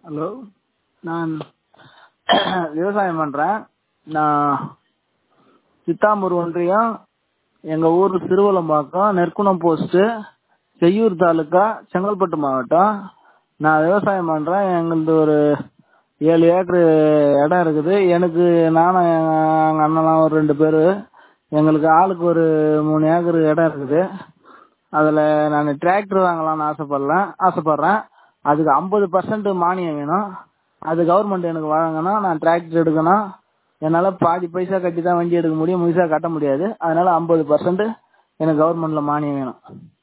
hello நான் விவசாயம் பண்றேன் நான் சித்தாமூர் ஒன்றியம் எங்க ஊர் திருவலம்பாக்கம் நெற்குணம் போஸ்ட் செய்யூர் தாலுக்கா செங்கல்பட்டு மாவட்டம் நான் விவசாயம் பண்றேன் எங்களுது ஒரு ஏழு ஏக்கர் இடம் இருக்குது எனக்கு நானும் எங்க அண்ணன்லாம் ஒரு ரெண்டு பேர் எங்களுக்கு ஆளுக்கு ஒரு மூணு ஏக்கர் இடம் இருக்குது அதில் நான் டிராக்டர் வாங்கலாம்னு ஆசைப்படலாம் ஆசைப்படுறேன் அதுக்கு ஐம்பது பர்சன்ட் மானியம் வேணும் அது கவர்மெண்ட் எனக்கு வழங்கணும் நான் டிராக்டர் எடுக்கணும் என்னால் பாதி பைசா கட்டி தான் வண்டி எடுக்க முடியும் முழுசாக கட்ட முடியாது அதனால ஐம்பது பர்சன்ட் எனக்கு கவர்மெண்ட்ல மானியம் வேணும்